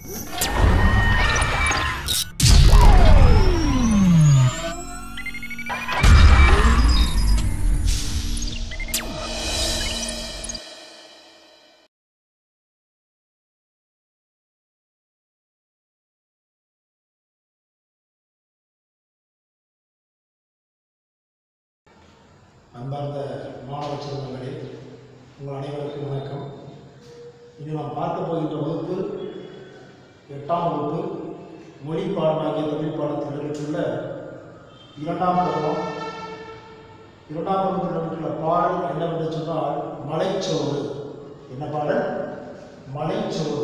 அன்பார்ந்த மாணவ செல்வங்களே உங்கள் அனைவருக்கும் வணக்கம் இனி நாம் பார்க்க போகின்ற வகுப்பு எட்டாம் வகுப்பு மொழி பாடமாகிய தமிழ் பாடத்தில் இடம்பெற்றுள்ள இரண்டாம் பருவம் இரண்டாம் பருவத்தில் இடம்பெற்றுள்ள பாடல் என்னவென்று சொன்னால் மலைச்சோறு என்ன பாடல் மலைச்சோறு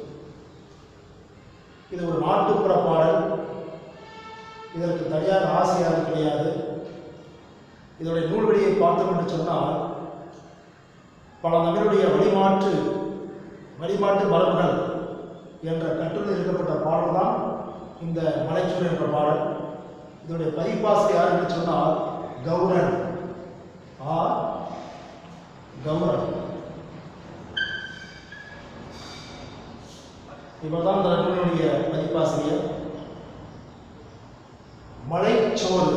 இது ஒரு நாட்டுப்புற பாடல் இதற்கு தனியாக ஆசிரியர் கிடையாது இதனுடைய நூல்வெளியை பார்த்தோம் என்று சொன்னால் பல நபருடைய வழிமாற்று வழிமாட்டு மரபுகள் என்ற கட்டுரை எழுதப்பட்ட பாடல் தான் இந்த மலைச்சூர் என்ற பாடல் இதனுடைய பதிப்பாசிரியர் யார் என்று சொன்னால் கௌரன் ஆ கௌரன் இவர்தான் இந்த நூலினுடைய பதிப்பாசிரியர் மலைச்சோறு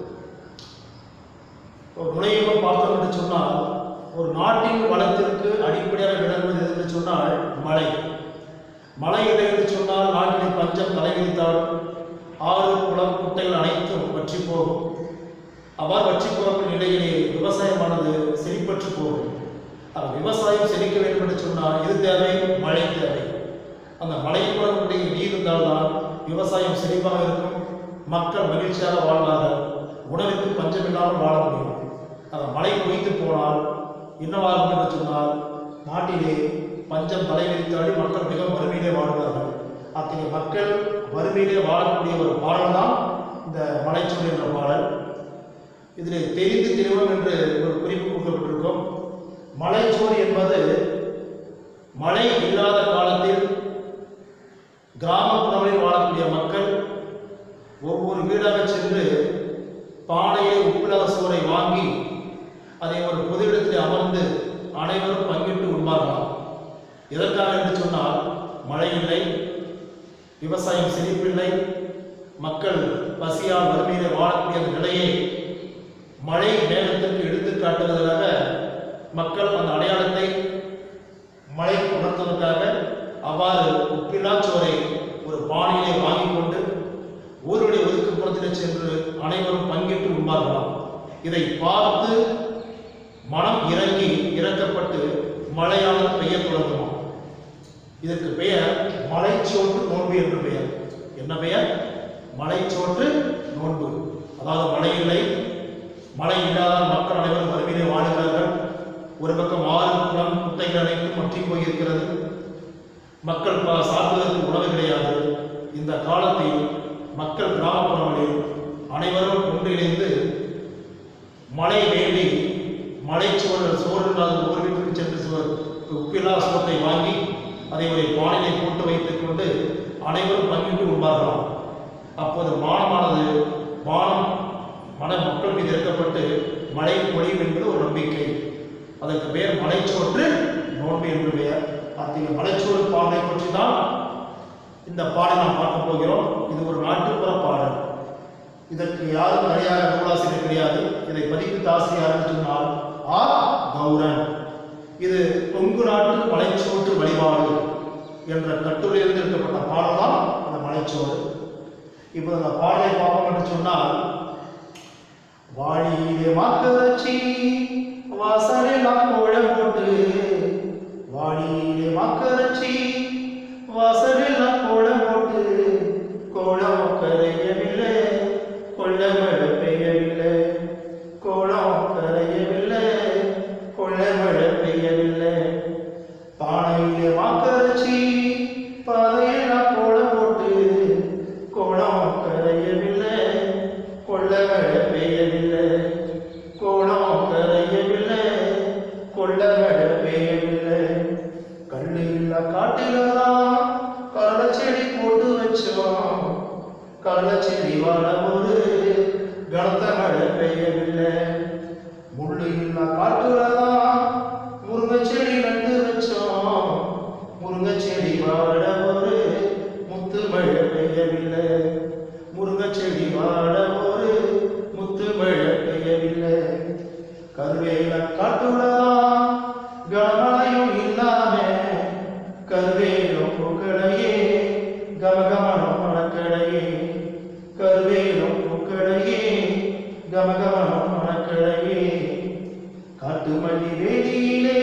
ஒரு நுழைவு பார்த்தோம் என்று சொன்னால் ஒரு நாட்டின் வளத்திற்கு அடிப்படையாக விளங்குவது எது என்று சொன்னால் மழை மழை இல்லை என்று சொன்னால் நாட்டில் பஞ்சம் தலைவிரித்தாலும் ஆறு குளம் குட்டைகள் அனைத்தும் வற்றி போகும் அவ்வாறு வற்றி போகும் நிலையிலே விவசாயமானது செழிப்பற்று போகும் ஆக விவசாயம் செழிக்க வேண்டும் என்று சொன்னால் இது தேவை மழை தேவை அந்த மழை குளங்களுடைய நீர் இருந்தால்தான் விவசாயம் செழிப்பாக இருக்கும் மக்கள் மகிழ்ச்சியாக வாழ்வார்கள் உணவிற்கு பஞ்சமில்லாமல் வாழ முடியும் அந்த மழை பொய்த்து போனால் என்னவாகும் என்று சொன்னால் நாட்டிலே பஞ்சம் தலைவிரித்தாடி மக்கள் மிக வறுமையிலே வாழ்வார்கள் அத்தகைய மக்கள் வறுமையிலே வாழக்கூடிய ஒரு பாடல் தான் இந்த மலைச்சூழல் என்ற பாடல் இதில் தெரிந்து தெரிவோம் என்று ஒரு குறிப்பு கொடுக்கப்பட்டிருக்கும் மலைச்சோறு என்பது மழை இல்லாத காலத்தில் கிராமப்புறங்களில் வாழக்கூடிய மக்கள் ஒவ்வொரு வீடாக சென்று பானையை உப்பில்லாத சோறை வாங்கி அதை ஒரு பொது இடத்தில் அமர்ந்து அனைவரும் பங்கிட்டு உண்பார்களாம் எதற்காக என்று சொன்னால் மழை இல்லை விவசாயம் செழிப்பில்லை மக்கள் பசியால் வறுமையிலே வாழக்கூடிய அந்த நிலையை மழை மேகத்திற்கு எடுத்துக் காட்டுவதற்காக மக்கள் அந்த அடையாளத்தை மழை உணர்த்துவதற்காக அவ்வாறு உப்பில்லா சோறை ஒரு பானையிலே வாங்கிக் கொண்டு ஊருடைய ஒதுக்குப்புறத்திலே சென்று அனைவரும் பங்கிட்டு உண்பார்களாம் இதை பார்த்து மனம் இறங்கி இறக்கப்பட்டு மழையானது பெய்ய தொடங்குமாம் இதற்கு பெயர் மலைச்சோற்று நோன்பு என்று பெயர் என்ன பெயர் மலைச்சோற்று நோன்பு அதாவது மழை இல்லை மழை இல்லாத மக்கள் அனைவரும் வறுமையிலே வாழுகிறார்கள் ஒரு பக்கம் ஆறு குளம் குட்டைகள் அனைத்தும் வற்றி போயிருக்கிறது மக்கள் ப- சாப்பிடுவதற்கு உணவு கிடையாது இந்த காலத்தில் மக்கள் கிராமப்புறங்களில் அனைவரும் ஒன்றிணைந்து மழை வேண்டி மலை சோறு சோறு இல்லாத ஒரு வீட்டுக்கு சென்று சோறு உப்பில்லா சோத்தை வாங்கி அதை ஒரு பானையை போட்டு வைத்துக் கொண்டு அனைவரும் பங்கிட்டு உண்பார்களாம் அப்போது வானமானது வானம் மன மக்கள் மீது இறக்கப்பட்டு மழை பொழியும் என்பது ஒரு நம்பிக்கை அதற்கு பெயர் மலைச்சோற்று நோன்பு என்று பெயர் அத்தகைய மலைச்சோறு பாடலை பற்றி தான் இந்த பாடலை நாம் பார்க்க போகிறோம் இது ஒரு நாட்டுப்புற பாடல் இதற்கு யாரும் தனியாக நூலாசிரியர் கிடையாது இதை பதிப்பித்த ஆசிரியர் யாருன்னு சொன்னால் ஆ கௌரன் இது கொங்கு நாட்டு மலைச்சோற்று வழிபாடு என்ற கட்டுரையில் எடுக்கப்பட்ட பாடல் தான் அந்த மலைச்சோறு இப்போ அந்த பாடலை பார்ப்போம் என்று சொன்னால் வாழியிலே மாக்கரச்சி வாசலெல்லாம் கோலம் போட்டு வாழியிலே மாக்கரச்சி வாசலெல்லாம் கோலம் போட்டு கோலம் கரையவில்லை கொள்ள மழை பெய்யவில்லை கோலம் கரையவில்லை கொள்ள மழை பெய்யவில்லை பானையிலே மாக்கரச்சி பாதையெல்லாம் கோலம் போட்டு கோலம் கரையவில்லை கொள்ள மழை பெய்யவில்லை கோலம் கரையவில்லை கொள்ள மழை பெய்யவில்லை கல்லு இல்ல காட்டிலதான் கடலை செடி போட்டு வச்சோம் கடலை செடி வாழ ஒரு கனத்த மழை பெய்யவில்லை முள்ளு இல்ல காட்டுலதான் முருங்கை செடி நட்டு வச்சோம் முருங்கை செடி வாழ ஒரு பூக்களையே கமகமனம் மணக்கடையே கருவேலும் பூக்களையே கமகமனம் மணக்கடையே காட்டு மல்லி வேலியிலே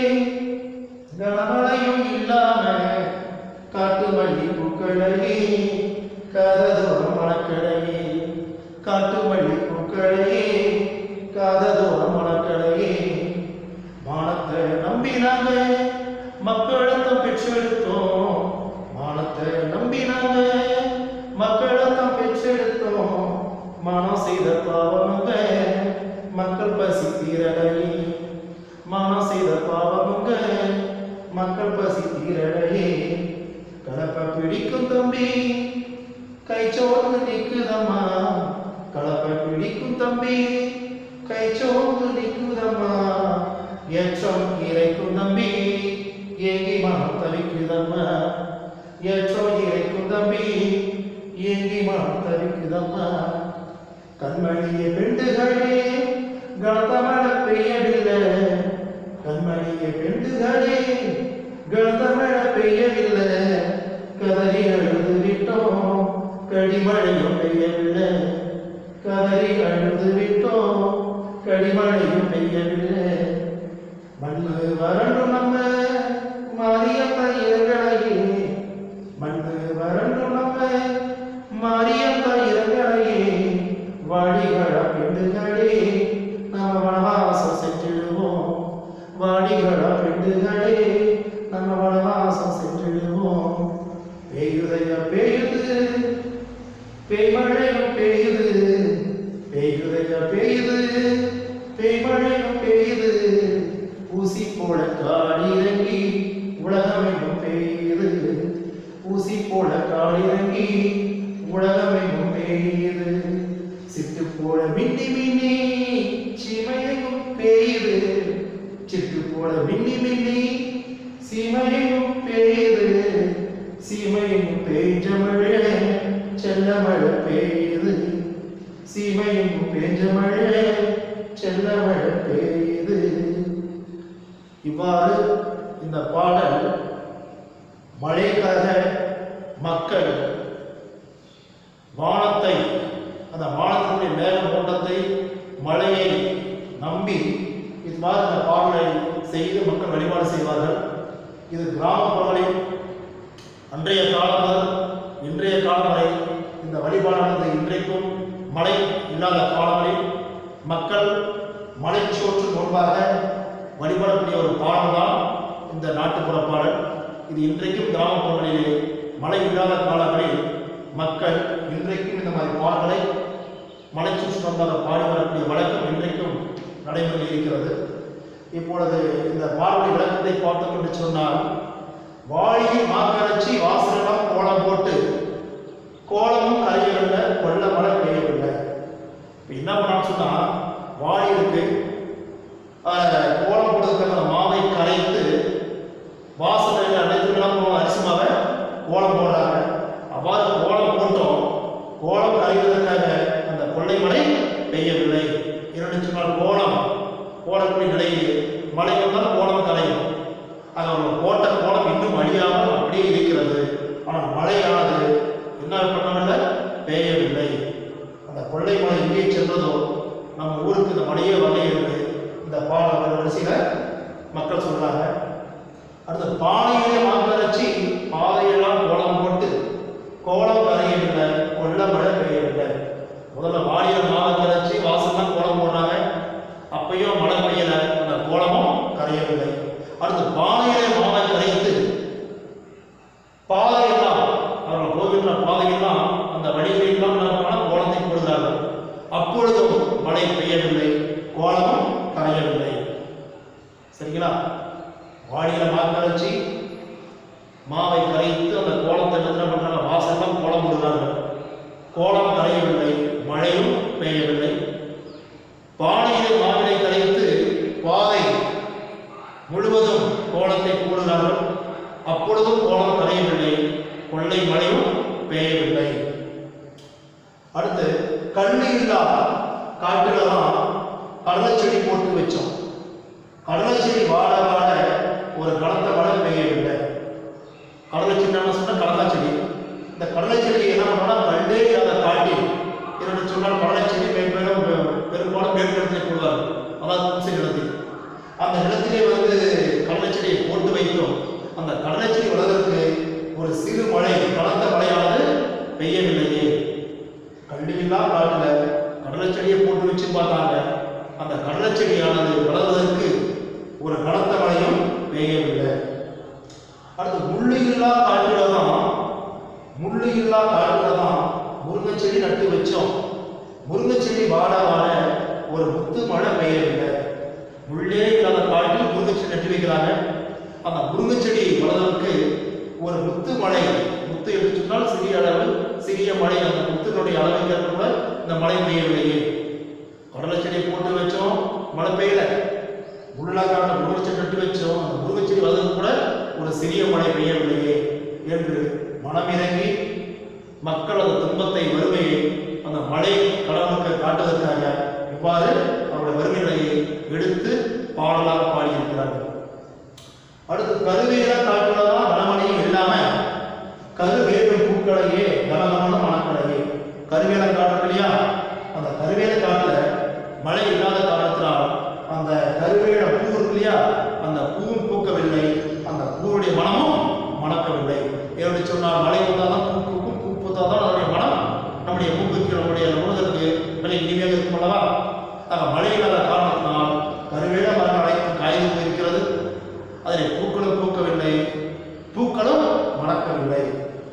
கனமழையும் இல்லாம காட்டு மல்லி பூக்களையே கததோரம் மணக்கடையே காட்டு மல்லி பூக்களையே கததோரம் மணக்கடையே மானத்தை நம்பினாங்க மக்களத்தம் பெற்றெடுத்தோம் மானத்தை நம்பினாங்க மக்களத்தம் பெற்றெடுத்தோம் மனம் செய்த பாவமுங்க மக்கள் பசி தீரலையே மனம் செய்த பாவமுங்க மக்கள் பசி தீரலையே கலப்ப பிடிக்கும் தம்பி கை சோர்ந்து நிக்குதம்மா கலப்ப பிடிக்கும் தம்பி கை சோர்ந்து நிக்குதம்மா ஏற்றம் இறைக்கும் தம்பி ஏங்கி மனம் தவிக்குதம்மா ஏற்றம் இறைக்கும் தம்பி ஏங்கி மனம் தவிக்குதம்மா கண்மணிய பெண்டுகளே கணத்தமழ பெய்யவில்லை கண்மணிய பெண்டுகளே கணத்தமழ பெய்யவில்லை கதறி அழுது விட்டோம் கடிமழையும் பெய்யவில்லை கதறி அழுது விட்டோம் கடிமழையும் பெய்யவில்லை மண்ணு வறண்டு நம்ம மாரியப்ப இரங்கலையே மண்ணு வறண்டு நம்ம மாரியப்ப இரங்கலையே வாடிகள பெண்டுகளே நம்ம வனவாசம் சென்றிடுவோம் வாடிகள பெண்டுகளே நம்ம வனவாசம் சென்றிடுவோம் பெய்யுதைய பெய்யுது பெய்மழையும் பெய்யுது பெய்யுதைய பெய்யுது பெய்மழையும் பெய்யுது ஊசி போல காடிறங்கி உலகமெங்கும் பெய்யுது ஊசி போல காடிறங்கி உலகமெங்கும் பெய்யுது சிட்டு போல மின்னி மின்னி சிமையெங்கும் பெய்யுது சிட்டு போல மின்னி மின்னி சீமையெங்கும் பெய்யுது சீமையெங்கும் பெய்ஞ்ச மழை செல்ல மழை பெய்யுது சீமையெங்கும் பெய்ஞ்ச மழை செல்ல மழை பெய்யுது இவ்வாறு இந்த பாடல் மழைக்காக மக்கள் வானத்தை அந்த வானத்தினுடைய மேகமூட்டத்தை மழையை நம்பி இவ்வாறு இந்த பாடலை செய்து மக்கள் வழிபாடு செய்வார்கள் இது கிராமப்புறங்களில் அன்றைய காலம் முதல் இன்றைய காலம் வரை இந்த வழிபாடானது இன்றைக்கும் மழை இல்லாத காலங்களில் மக்கள் மலைச்சோற்று முன்பாக வழிபடக்கூடிய ஒரு பாடல் தான் இந்த நாட்டுப்புற பாடல் இது இன்றைக்கும் கிராமப்புறங்களிலே மழை இல்லாத காலங்களில் மக்கள் இன்றைக்கும் இந்த மாதிரி பாடல்களை மலைச்சூற்று முன்பாக பாடி வரக்கூடிய வழக்கம் இன்றைக்கும் நடைமுறையில் இருக்கிறது இப்பொழுது இந்த பாடலுடைய விளக்கத்தை பார்த்தோம் என்று சொன்னால் வாளியில் மாக்கரைச்சி வாசலாம் கோலம் போட்டு கோலமும் கரையவில்லை கொள்ள மழை பெய்யவில்லை இப்போ என்ன பண்ணான்னு சொன்னா வாளி இருக்கு ஆஹ், கோலம் போடுறதுக்காக அந்த மாவை கரைத்து வாசலில் அனைத்துக்கெல்லாம் அரிசி மாவை கோலம் போடுறாங்க அவ்வாறு கோலம் போட்டோம் கோலம் கரைவதற்காக அந்த கொள்ளை மழை பெய்யவில்லை இரண்டு சொன்னால் கோலம் போடக்கூடிய நிலையில் மழை வந்தால் கோலம் கரையும் ஆக அவர்கள் போட்ட கோலம் இன்னும் அழியாமல் அப்படியே இருக்கிறது ஆனால் மழையானது என்ன பண்ணவில்லை பெய்யவில்லை அந்த கொள்ளை மழை எங்கே சென்றதோ நம்ம ஊருக்கு இந்த மழையே வரலை என்று இந்த பாடல் வரிசையில் மக்கள் சொல்றாங்க அடுத்து பானையிலே மாங்கரைச்சி பாதையெல்லாம் கோலம் போட்டு கோலம் கரையவில்லை கொள்ள மழை பெய்யவில்லை முதல்ல வாளியில மாவை கரைச்சி வாசல்லாம் கோலம் போடுறாங்க அப்பயும் மழை பெய்யல அந்த கோலமும் கரையவில்லை அடுத்து பானையிலே மாவை கரைத்து பாதையெல்லாம் அவர்கள் போகின்ற பாதையெல்லாம் அந்த வழிகளெல்லாம் என்ன பண்ணாங்க? கோலத்தை போடுகிறார்கள் அப்பொழுதும் மழை பெய்யவில்லை கோலமும் கரையவில்லை சரிங்களா வாளியில மாக்கரைச்சி மாவை கரைத்து அந்த கோலத்தை என்ன பண்றாங்க வாசல்லாம் கோலம் போடுறார்கள் கோலம் கரையவில்லை மழையும் பெய்யவில்லை பானையிலே மாவினை கரைத்து பாதை முழுவதும் கோலத்தை போடுகிறார்கள் அப்பொழுதும் கோலம் கரையவில்லை கொள்ளை மழையும் பெய்யவில்லை அடுத்து கண்ணு இல்லா காட்டுல தான் கடலை செடி போட்டு வச்சோம் கடலை செடி வாழ வாழ ஒரு கனத்த மழை பெய்யவில்லை கடலை செடி என்ன சொன்னா கடலை செடி இந்த கடலை செடி என்ன பண்ணோம்னா கண்டே இல்லாத காட்டில் என்னென்னு சொன்னால் கடலை செடி மேம்பெரும் பெரும்பாலும் மேற்கிடத்திலே போடுவார் அதாவது கும்சை நிலத்தில் அந்த நிலத்திலே வந்து கடலை செடியை போட்டு வைத்தோம் அந்த கடலை செடி வளர்வதற்கு ஒரு சிறு மழை பலத்த மழையானது பெய்யவில்லையே கல்வியில்லா காட்டுல கடலை செடியை போட்டு வச்சு பார்த்தாங்க அந்த கடலை செடியானது வளர்வதற்கு ஒரு கனத்த மழையும் பெய்யவில்லை அடுத்து முள்ளு இல்லா காட்டுல தான் முள்ளு இல்லா காட்டுல தான் முருங்கை செடி நட்டு வச்சோம் முருங்கை செடி வாட வாட ஒரு முத்து மழை பெய்யவில்லை முள்ளே இல்லாத காட்டில் முருங்கை செடி நட்டு வைக்கிறாங்க அந்த முருங்கை செடி வளர்வதற்கு ஒரு முத்து மழை முத்து என்று சொன்னால் சிறிய அளவு சிறிய மழை அந்த முத்தினுடைய அளவுக்கு ஏற்ப கூட இந்த மழை பெய்யவில்லையே கடலை செடி போட்டு வச்சோம் மழை பெய்யல முள்ளாக்கான முருங்கை செடி நட்டு வச்சோம் அந்த முருங்கை செடி வளர்ந்து கூட ஒரு சிறிய மழை பெய்யவில்லையே என்று மனமிறங்கி மக்கள் அந்த துன்பத்தை வறுமையை அந்த மழை கடவுளுக்கு காட்டுவதற்காக இவ்வாறு அவருடைய வறுமை நிலையை எடுத்து பாடலாக பாடியிருக்கிறார்கள் அடுத்து கருவேல காட்டுலதான் கனமழையும் இல்லாம கருவேல பூக்களையே கனகமான மணக்கலையே கருவேல காட்டு இல்லையா அந்த கருவேல காட்டுல மழை இல்லாத காரணத்தினால் அந்த கருவேல பூ இருக்கு இல்லையா அந்த பூவும் பூக்கவில்லை அந்த பூவுடைய மனமும் மணக்கவில்லை எப்படி சொன்னால் மழை வந்தாதான் பூ பூக்கும் பூ பூத்தாதான் அதனுடைய மனம் நம்முடைய மூக்குக்கு நம்முடைய உணர்தற்கு விலை இனிமையாக இருக்கும் அல்லவா ஆக மழை இல்லாத காரணத்தினால் கருவேல மரம் அனைத்தும் காய்ந்து போயிருக்கிறது அதில் பூக்களும் பூக்கவில்லை பூக்களும் மணக்கவில்லை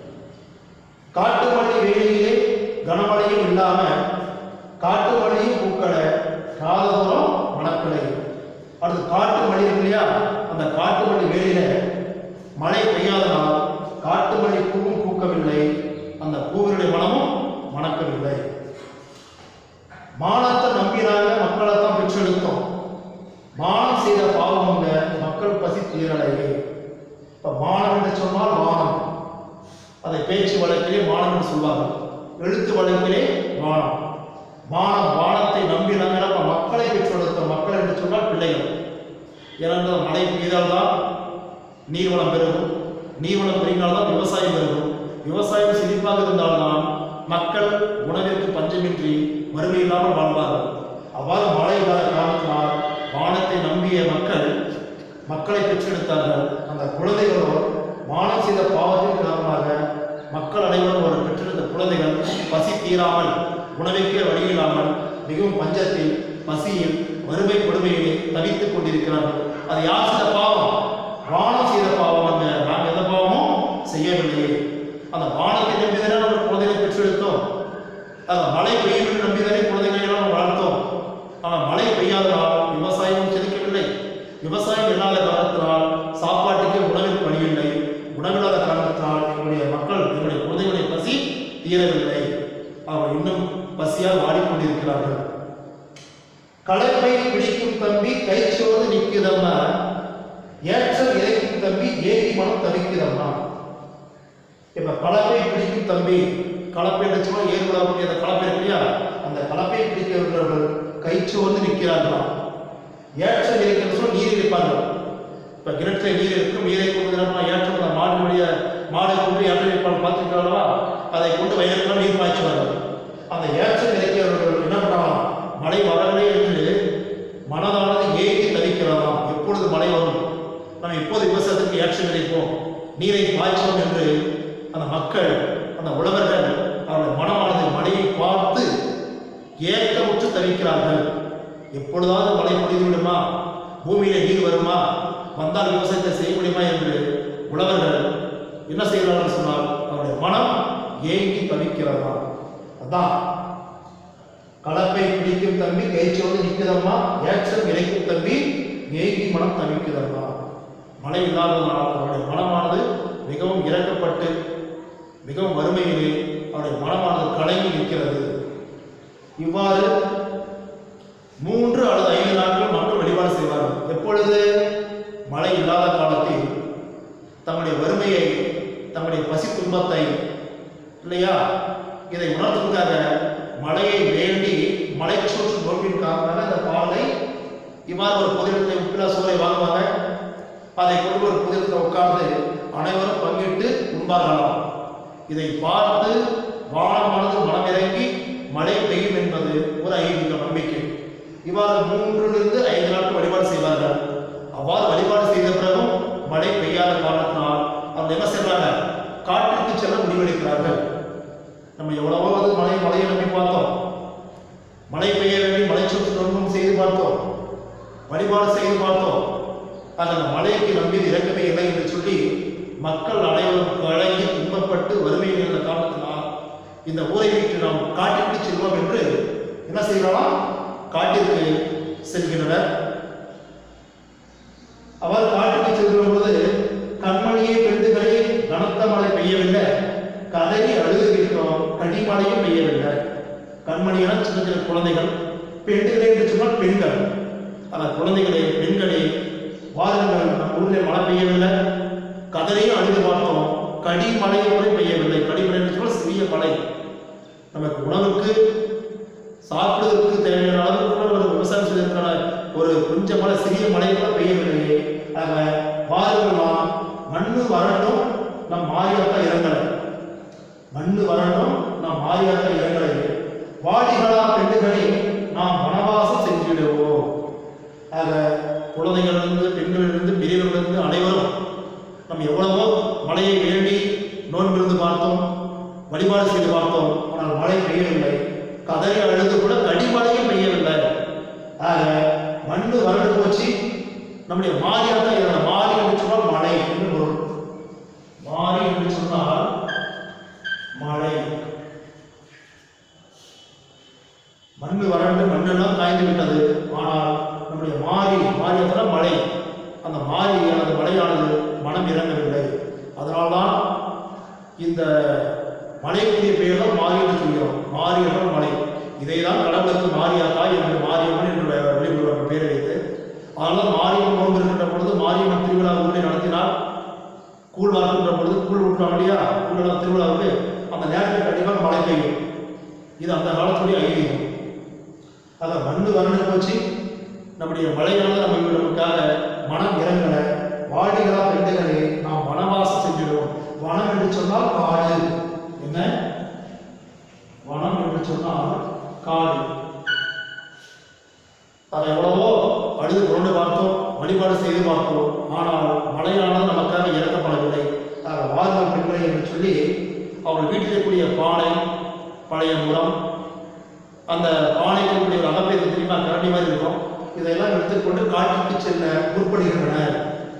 காட்டு மழை வேலையிலே கனமழையும் இல்லாம காட்டு மழையும் பூக்களை காததூரம் மணக்கலை அடுத்து காட்டு மழை இருக்கு இல்லையா அந்த காட்டு மழை வேலையில மழை பெய்யாதனால் காட்டு மழை பூவும் பூக்கவில்லை அந்த பூவினுடைய மனமும் மணக்கவில்லை மானத்தை நம்பினாங்க மக்களை தான் பெற்றெடுத்தோம் மானம் செய்த பாவமுங்க மக்கள் பசி தீரலையே இப்ப மானம் என்று சொன்னால் வானம் அதை பேச்சு வழக்கிலே மானம் என்று சொல்வாங்க எழுத்து வழக்கிலே வானம் மானம் வானத்தை நம்பினாங்க நம்ம மக்களை பெற்றெடுத்தோம் மக்கள் என்று சொன்னால் பிள்ளைகள் ஏனென்றால் மழை பெய்தால்தான் நீர்வளம் பெருகும் நீர்வளம் பெருகினால்தான் விவசாயம் பெருகும் விவசாயம் செழிப்பாக இருந்தால்தான் மக்கள் உணவிற்கு பஞ்சமின்றி வறுமை இல்லாமல் வாழ்வார்கள் அவ்வாறு மழை இல்லாத காரணத்தினால் வானத்தை நம்பிய மக்கள் மக்களை பெற்றெடுத்தார்கள் அந்த குழந்தைகளோ வானம் செய்த பாவத்தின் காரணமாக மக்கள் அனைவரும் ஒரு பெற்றெடுத்த குழந்தைகள் பசி தீராமல் உணவிற்கே வழி இல்லாமல் மிகவும் பஞ்சத்தில் பசியில் வறுமை கொடுமையிலே தவித்துக் கொண்டிருக்கிறார்கள் அது யார் செய்த பாவம் வானம் செய்த பாவம் அந்த நாம் எந்த பாவமும் செய்யவில்லையே அந்த வானத்தை நம்பிதானே நம்ம குழந்தைகளை பெற்றெடுத்தோம் அந்த மழை பெய்யும் என்று நம்பிதானே குழந்தைகளை எல்லாம் நம்ம வளர்த்தோம் ஆனால் மழை பெய்யாததால் விவசாயமும் செழிக்கவில்லை விவசாயம் இல்லாத காரணத்தினால் சாப்பாட்டுக்கு உணவிற்கு வழி இல்லை உணவில்லாத காரணத்தினால் எங்களுடைய மக்கள் எங்களுடைய குழந்தைகளுடைய பசி தீரவில்லை அவர் இன்னும் பசியால் வாடிக்கொண்டிருக்கிறார்கள் களைப்பை பிடிக்கும் தம்பி கைச்சோடு நிற்குதம்மா ஏற்றம் இறைக்கும் தம்பி ஏறி மனம் தவிக்குதம்மா இப்ப கலப்பை பிடிக்கும் தம்பி கலப்பை நினைச்சோம் ஏற்படக்கூடிய அந்த கலப்பை இருக்கு இல்லையா அந்த கலப்பை பிடிக்கிறவர்கள் கைச்சோர்ந்து நிற்கிறார்களாம் ஏற்றம் இருக்கிற சொல் நீர் வைப்பார்கள் இப்ப கிணற்றில் நீர் இருக்கும் நீரை கொண்டு நம்ம ஏற்றம் அந்த மாடுடைய மாடை கொண்டு ஏற்றம் வைப்பாங்க பார்த்துருக்காங்களா அதை கொண்டு வயலுக்குள்ள நீர் பாய்ச்சுவார்கள் அந்த ஏற்றம் இறைக்கிறவர்கள் என்ன பண்ணலாம் மழை வரவில்லை என்று மனதானது ஏங்கி தவிக்கிறதாம் எப்பொழுது மழை வரும் நம்ம எப்போது விவசாயத்துக்கு ஏற்றம் இறைப்போம் நீரை பாய்ச்சோம் என்று அந்த மக்கள் அந்த உழவர்கள் அவருடைய மனமானது மழையை பார்த்து ஏக்கமுற்று தவிக்கிறார்கள் எப்பொழுதாவது மழை பொழிந்து விடுமா பூமியிலே நீர் வருமா வந்தால் விவசாயத்தை செய்ய முடியுமா என்று உழவர்கள் என்ன செய்கிறார்கள் சொன்னால் அவருடைய மனம் ஏங்கி தவிக்கிறதா அதான் கலப்பை பிடிக்கும் தம்பி கைச்சோடு நிற்குதம்மா ஏற்றம் இறைக்கும் தம்பி ஏங்கி மனம் தவிக்குதம்மா மழை இல்லாததனால் அவருடைய மனமானது மிகவும் இறக்கப்பட்டு மிகவும் வறுமையிலே அவருடைய மனமானது கலங்கி நிற்கிறது இவ்வாறு மூன்று அல்லது ஐந்து நாட்கள் மக்கள் வழிபாடு செய்வார்கள் எப்பொழுது மழை இல்லாத காலத்தில் தம்முடைய வறுமையை தம்முடைய பசி துன்பத்தை இல்லையா இதை உணர்த்துவதற்காக மழையை வேண்டி மலைச்சோற்று நோக்கின் காரணமாக இந்த பாலை இவ்வாறு ஒரு பொதுஇடத்தை உப்பிலா சோறை வாங்குவாங்க அதை கொண்டு ஒரு புதியத்தில் உட்கார்ந்து அனைவரும் பங்கிட்டு உண்பார்களாம் இதை பார்த்து வானமானது மனமிறங்கி மழை பெய்யும் என்பது ஒரு ஐதீக நம்பிக்கை இவ்வாறு மூன்றிலிருந்து ஐந்து நாட்கள் வழிபாடு செய்வார்கள் அவ்வாறு வழிபாடு செய்த பிறகும் மழை பெய்யாத காரணத்தினால் அவங்க என்ன செய்றாங்க காட்டுக்கு செல்ல முடிவெடுக்கிறார்கள் நம்ம எவ்வளவோ வந்து மழை மழையை நம்பி பார்த்தோம் மழை பெய்ய வேண்டி மலை சொத்து தொன்மம் செய்து பார்த்தோம் வழிபாடு செய்து பார்த்தோம் ஆக அந்த மழைக்கு நம்பி இறக்கமே இல்லை என்று சொல்லி மக்கள் அனைவரும் கலங்கி துன்பப்பட்டு வறுமையில் இருந்த காரணத்தினால் இந்த ஊரை விட்டு நாம் காட்டிற்கு செல்வோம் என்று என்ன செய்யலாம் காட்டிற்கு செல்கின்றனர் அவர் காட்டுக்கு செல்கிற பொழுது கண்மணியை பெண்டுகளே கனத்த மழை பெய்யவில்லை கதறி அழுதுகின்றோம் கடிமழையும் பெய்யவில்லை கண்மணியான சின்ன சின்ன குழந்தைகள் பெண்டுகளே என்று சொன்னால் பெண்கள் அந்த குழந்தைகளே பெண்களே வாருங்கள் நம் ஊரில் மழை பெய்யவில்லை கதறையும் அழுது பார்த்தோம் கடிமழை கூட பெய்யவில்லை கடிமழை என்று சொன்னால் சிறிய மழை நமக்கு உணவுக்கு சாப்பிடுவதற்கு தேவையான அளவுக்கு கூட ஒரு விவசாயம் செய்வதற்கான ஒரு கொஞ்சம் மழை சிறிய மழை கூட பெய்யவில்லையே ஆக வாருங்கள்லாம் மண்ணு வரட்டும் நம் மாரியாத்தா இறங்கலை மண்ணு வரட்டும் நம் மாரியாத்தா இறங்கலை வாடிகளா பெண்களை நாம் வனவாசம் செஞ்சிடுவோம் ஆக குழந்தைகளிலிருந்து பெண்களிலிருந்து பெரியவர்களிருந்து அனைவரும் நம்ம எவ்வளவோ மழையை வேண்டி நோன்பிருந்து பார்த்தோம் வழிபாடு செய்து பார்த்தோம் ஆனால் மழை பெய்யவில்லை கதறி அழுது கூட கடிமழையும் பெய்யவில்லை ஆக மண்ணு வறண்டு போச்சு நம்முடைய மாரியாக இருந்த மாறி என்று சொன்னால் மழை என்று பொருள் மாறி என்று சொன்னால் மழை மண்ணு வறண்டு மண்ணெல்லாம் காய்ந்து விட்டது ஆனால் நம்முடைய மாறி மாறியதுனா மழை அந்த மாறியானது மழையானது மனம் இறங்கவில்லை அதனால்தான் இந்த மலைக்குரிய பெயர் தான் மாறி என்று சொல்கிறோம் மாரியம்மன் மலை இதை தான் கடவுளுக்கு மாரியாத்தா என்று மாரியம்மன் என்று வெளிப்படுவார்கள் பெயர் வைத்து அதனால மாரியம்மன் நோன்பு இருக்கின்ற பொழுது மாரியம்மன் திருவிழா ஊரில் நடத்தினால் கூழ் வார்க்கின்ற பொழுது கூழ் ஊற்றுவாங்க இல்லையா கூழ் திருவிழாவுக்கு அந்த நேரத்தில் கண்டிப்பாக மழை பெய்யும் இது அந்த காலத்துடைய ஐதீகம் ஆக மண்ணு வறண்டு போச்சு நம்முடைய மழையானது நம்ம நமக்காக மனம் இறங்கல வாடிகளா பெண்களே நாம் வனவாசம் செஞ்சிடுவோம் வனம் என்று சொன்னால் காடு என்ன வனம் என்று சொன்னால் காடு அதை எவ்வளவோ அழுது கொண்டு பார்த்தோம் வழிபாடு செய்து பார்த்தோம் ஆனால் மழையானது நமக்காக இறக்கப்படவில்லை ஆக வாழ்வார் பெண்களை என்று சொல்லி அவர்கள் வீட்டில் இருக்கக்கூடிய பானை பழைய முறம் அந்த பானைக்கு இருக்கக்கூடிய ஒரு அகப்பை தெரியுமா கரண்டி மாதிரி இருக்கும் இதையெல்லாம் எடுத்துக்கொண்டு காட்டுக்கு செல்ல முற்படுகின்றனர்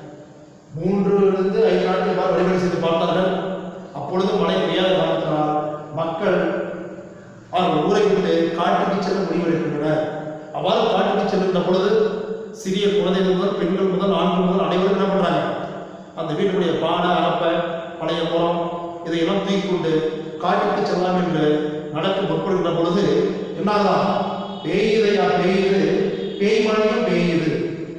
மூன்றிலிருந்து ஐந்து நாட்கள் வரை வழிபாடு செய்து பார்த்தார்கள் அப்பொழுது மழை பெய்யாத காரணத்தினால் மக்கள் அவர்கள் ஊரை விட்டு காட்டுக்கு செல்ல முடிவெடுக்கின்றனர் அவ்வாறு காட்டுக்கு செல்கின்ற பொழுது சிறிய குழந்தைகள் முதல் பெண்கள் முதல் ஆண்கள் முதல் அனைவரும் என்ன பண்றாங்க அந்த வீட்டுடைய பானை அரப்பை பழைய முறம் இதையெல்லாம் தூக்கி கொண்டு காட்டுக்கு செல்லலாம் என்று நடக்க முற்படுகின்ற பொழுது என்னாகலாம் பெய்யுதையா பெய்யுது பேய் மழையும் பெய்யுது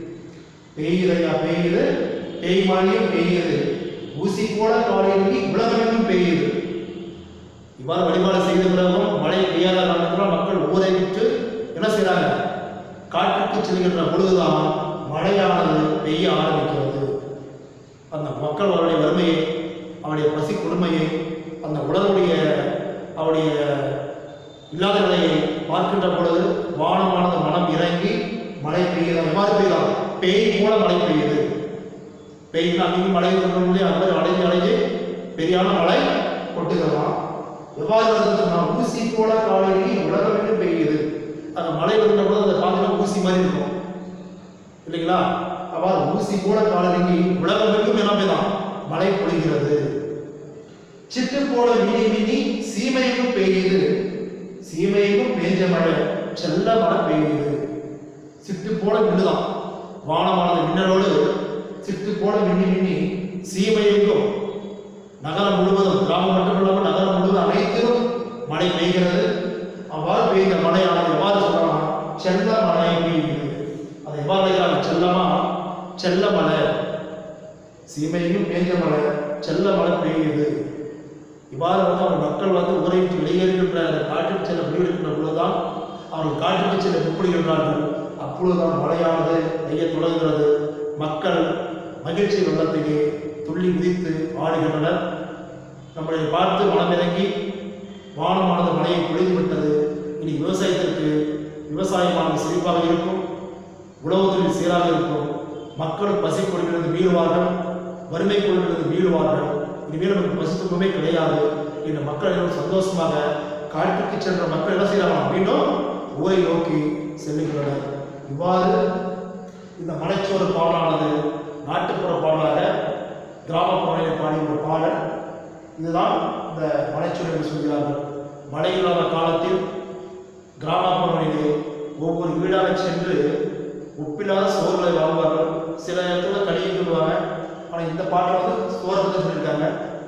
பெய்யுதையா பெய்யுது பேய் மழையும் பெய்யுது ஊசி போல காலையில் உலகமெங்கும் பெய்யுது இவ்வாறு வழிபாடு செய்த பிறகும் மழை பெய்யாத காரணத்தினால் மக்கள் ஊரை விட்டு என்ன செய்றாங்க காட்டுக்கு செல்கின்ற பொழுதுதான் மழையானது பெய்ய ஆரம்பிக்கிறது அந்த மக்கள் அவருடைய வறுமையை அவருடைய பசி கொடுமையை அந்த உடலுடைய அவருடைய இல்லாத நிலையை பார்க்கின்ற பொழுது வானமானது மனம் இறங்கி மழை பெய்யுது எவ்வாறு பெய்யலாம் பெய் மூல மழை பெய்யுது பெய்யுது அங்கேயும் மழை சொல்ல முடியும் அது மாதிரி அடைஞ்சு அடைஞ்சு பெரியான மழை கொட்டுகிறதாம் எவ்வாறு வருதுன்னா ஊசி போல காலையில் உலகம் பெய்யுது அந்த மழை வருகின்ற போது அதை பார்த்தீங்கன்னா ஊசி மாதிரி இருக்கும் இல்லைங்களா அவ்வாறு ஊசி போல காலையில் உலகமெங்கும் என்ன பெய்தான் மழை பொழிகிறது சிட்டு போல மினி மினி சீமையும் பெய்யுது சீமையும் பெய்ஞ்ச மழை செல்ல மழை பெய்யுது சிட்டு போல மின்னுதான் வானமானது மின்னலோடு சிட்டு போல மின்னி மின்னி சீமையெங்கும் நகரம் முழுவதும் கிராமம் மட்டுமில்லாமல் நகரம் முழுவதும் அனைத்திலும் மழை பெய்கிறது அவ்வாறு பெய்த மழையானது எவ்வாறு சொல்லலாம் செல்ல மழை பெய்யுது அதை எவ்வாறு அழைக்கிறாங்க செல்லமா செல்ல மழை சீமையிலும் பேஞ்ச மழை செல்ல மழை பெய்யுது இவ்வாறு வந்து அவர் மக்கள் வந்து ஊரை விட்டு வெளியேறுகின்ற அந்த காட்டுக்கு செல்ல முடிவெடுக்கின்ற பொழுதுதான் அவர்கள் காட்டுக்கு செல்ல முற்படுகின்றார்கள் அப்பொழுதுதான் மழையானது பெய்ய தொடங்குகிறது மக்கள் மகிழ்ச்சி வெள்ளத்திலே துள்ளி குதித்து ஆடுகின்றனர் நம்மளை பார்த்து மனமிறங்கி வானமானது மழையை பொழிந்து விட்டது இனி விவசாயத்திற்கு விவசாயமானது செழிப்பாக இருக்கும் உழவு தொழில் சீராக இருக்கும் மக்கள் பசி கொடுக்கிறது மீளுவார்கள் வறுமை கொடுக்கிறது மீளுவார்கள் இனிமேல் நமக்கு பசி துன்பமே கிடையாது இந்த மக்கள் எல்லாம் சந்தோஷமாக காட்டுக்கு சென்ற மக்கள் என்ன செய்யலாம் மீண்டும் ஊரை நோக்கி செல்லுகின்றனர் இவ்வாறு இந்த மலைச்சோறு பாடலானது நாட்டுப்புற பாடலாக கிராமப்புறங்களிலே பாடிய ஒரு பாடல் இதுதான் இந்த மலைச்சோறு என்று சொல்கிறார்கள் மழை இல்லாத காலத்தில் கிராமப்புறங்களிலே ஒவ்வொரு வீடாக சென்று உப்பில்லாத சோறுகளை வாங்குவார்கள் சில இடத்துல கடியும் சொல்லுவாங்க ஆனால் இந்த பாட்டில் வந்து சோறை பற்றி சொல்லியிருக்காங்க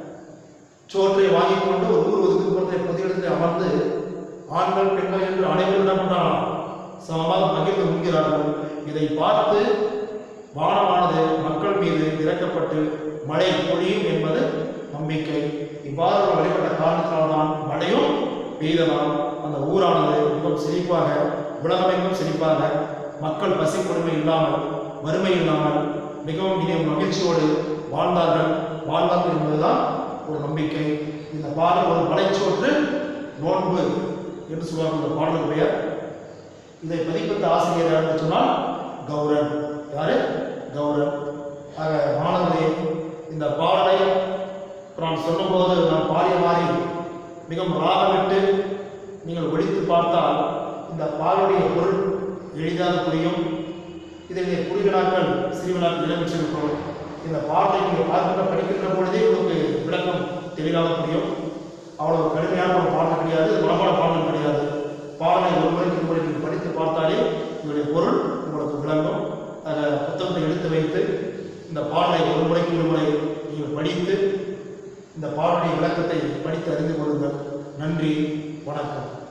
சோற்றை வாங்கி கொண்டு ஒரு ஊர் ஒதுக்குப்புறத்தை பொது இடத்தில் அமர்ந்து ஆண்கள் பெண்கள் என்று அனைவரும் என்ன பண்றாங்க சமமாக மகிழ்ந்து உண்கிறார்கள் இதை பார்த்து வானமானது மக்கள் மீது இறக்கப்பட்டு மழை பொழியும் என்பது நம்பிக்கை இவ்வாறு அவர் வழிபட்ட காரணத்தினால்தான் மழையும் பெய்ததால் அந்த ஊரானது மிகவும் செழிப்பாக உலகமெங்கும் செழிப்பாக மக்கள் பசி கொடுமை இல்லாமல் வறுமை இல்லாமல் மிகவும் இனிய மகிழ்ச்சியோடு வாழ்ந்தார்கள் வாழ்ந்தார்கள் என்பதுதான் ஒரு நம்பிக்கை இந்த பாடல் ஒரு மலைச்சோற்று நோன்பு என்று சொல்வார்கள் இந்த பாடலுக்கு பெயர் இதை பதிப்பித்த ஆசிரியர் யாருன்னு சொன்னால் கௌரன் யாரு கௌரன் ஆக மாணவர்களே இந்த பாடலை நான் சொன்னபோது நான் பாடிய மாதிரி மிகவும் ராகமிட்டு நீங்கள் ஒழித்து பார்த்தால் இந்த பாடலுடைய பொருள் எளிதாக புரியும் இதை குறுவினாக்கள் சிறுவினாக்கள் இடம்பெற்றிருக்கும் இந்த பாடலை நீங்கள் பார்க்கின்ற படிக்கின்ற பொழுதே உங்களுக்கு விளக்கம் தெளிவாக புரியும் அவ்வளவு கடுமையான ஒரு பாடல் கிடையாது இது குணமான பாடல் கிடையாது பாடலை ஒரு முறைக்கு ஒரு முறை நீங்கள் படித்து பார்த்தாலே இதனுடைய பொருள் உங்களுக்கு விளங்கும் அதை புத்தகத்தை எடுத்து வைத்து இந்த பாடலை ஒரு முறைக்கு ஒரு முறை நீங்கள் படித்து இந்த பாடலுடைய விளக்கத்தை படித்து அறிந்து கொள்ளுங்கள் நன்றி வணக்கம்